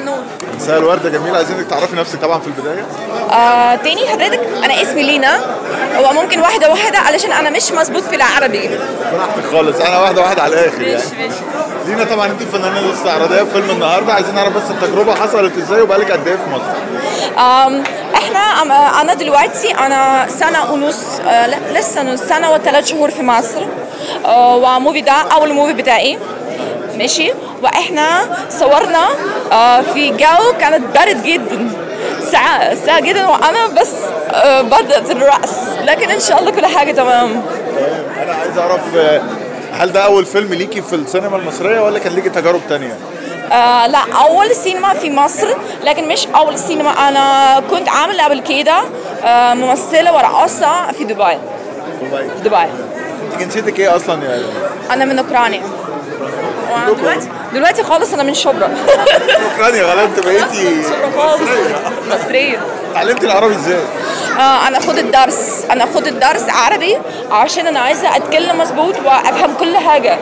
النور مساء الورده جميله عايزينك تعرفي نفسك طبعا في البدايه آه تاني حضرتك انا اسمي لينا هو ممكن واحده واحده علشان انا مش مظبوط في العربي براحتك خالص انا واحده واحده على الاخر يعني ماشي ماشي لينا طبعا انت الفنانه الاستعراضيه في فيلم النهارده عايزين نعرف بس التجربه حصلت ازاي وبقالك قد ايه في مصر آم، احنا آم، آه، انا دلوقتي انا سنه ونص آه، لا لسه نص سنه وثلاث شهور في مصر آه، وموفي ده اول موفي بتاعي ماشي واحنا صورنا آه، في جو كانت برد جدا ساعة ساعة جدا وانا بس آه، بدأت الرأس لكن ان شاء الله كل حاجة تمام انا عايز اعرف آه، هل ده اول فيلم ليكي في السينما المصريه ولا كان ليكي تجارب تانية آه لا اول سينما في مصر لكن مش اول سينما انا كنت عامله قبل كده آه ممثله ورقاصه في دبي دبي في دبي انت جنسيتك ايه اصلا يا انا من اوكرانيا دلوقتي دلوقتي خالص انا من شبرا اوكرانيا غلبت بقيتي شبرا خالص مصريه اتعلمتي العربي ازاي؟ آه انا خد الدرس انا خد الدرس عربي عشان انا عايزه اتكلم مظبوط وافهم كل حاجه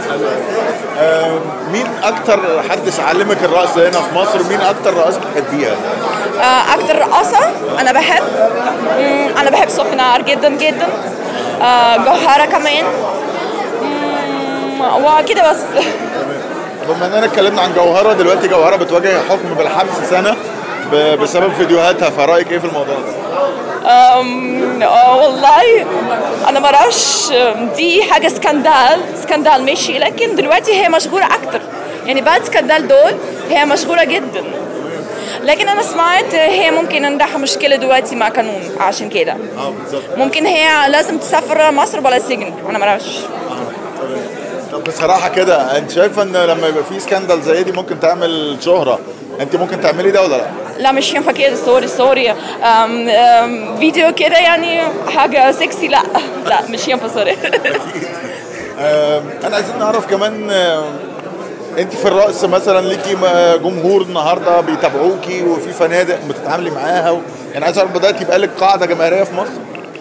آه، مين اكتر حد علمك الرقص هنا في مصر مين اكتر رقاصه بتحبيها؟ آه اكتر رقاصه انا بحب مم، انا بحب صوفي نار جدا جدا آه جوهره كمان مم، وكده بس بما اننا اتكلمنا عن جوهره دلوقتي جوهره بتواجه حكم بالحبس سنه ب- بسبب فيديوهاتها فرايك ايه في الموضوع ده؟ أم، آه والله انا ما اعرفش دي حاجه سكندال سكندال ماشي لكن دلوقتي هي مشهوره اكتر يعني بعد سكندال دول هي مشهوره جدا لكن انا سمعت هي ممكن عندها مشكله دلوقتي مع قانون عشان كده اه بالظبط ممكن هي لازم تسافر مصر بلا سجن انا ما اعرفش طب بصراحه كده انت شايفه ان لما يبقى في سكاندال زي دي ممكن تعمل شهره انت ممكن تعملي ده ولا لا؟ لا مش ينفع كده سوري سوري أم أم فيديو كده يعني حاجه سكسي لا لا مش ينفع سوري آم، انا عايزين نعرف كمان آم، انت في الرقص مثلا ليكي م- جمهور النهارده بيتابعوكي وفي فنادق بتتعاملي معاها و... يعني عايز اعرف بدات يبقى لك قاعده جماهيريه في مصر؟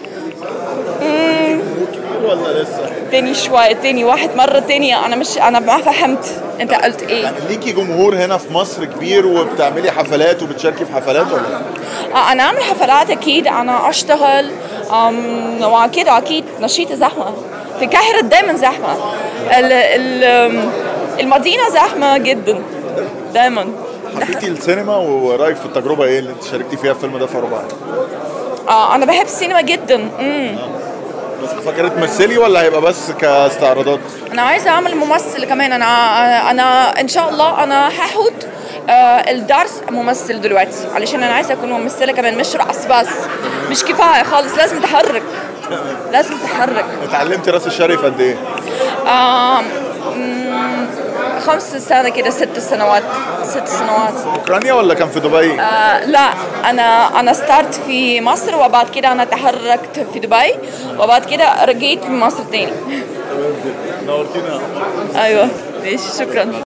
جمهور كبير ولا لسه؟ تاني شوية تاني واحد مرة تانية أنا مش أنا ما فهمت أنت قلت إيه يعني ليكي جمهور هنا في مصر كبير وبتعملي حفلات وبتشاركي في حفلات ولا لا؟ آه، أنا أعمل حفلات أكيد أنا أشتغل أم، وأكيد أكيد نشيط زحمة في القاهرة دايما زحمة ال ال أم، المدينة زحمة جدا دايما حبيتي السينما ورايك في التجربه ايه اللي انت شاركتي فيها في الفيلم ده في رباعي؟ آه أنا بحب السينما جدا مم. بس فاكره تمثلي ولا هيبقى بس كاستعراضات؟ أنا عايزة أعمل ممثل كمان أنا أنا إن شاء الله أنا هاخد آه، الدرس ممثل دلوقتي علشان أنا عايزة أكون ممثلة كمان مش رقص بس مش كفاية خالص لازم تحرك لازم تحرك اتعلمتي راس الشري في قد ايه؟ آم، مم، خمس سنة كده ست سنوات ست سنوات اوكرانيا ولا كان في دبي؟ آه لا انا انا ستارت في مصر وبعد كده انا تحركت في دبي وبعد كده رجعت في مصر تاني نورتينا ايوه ماشي شكرا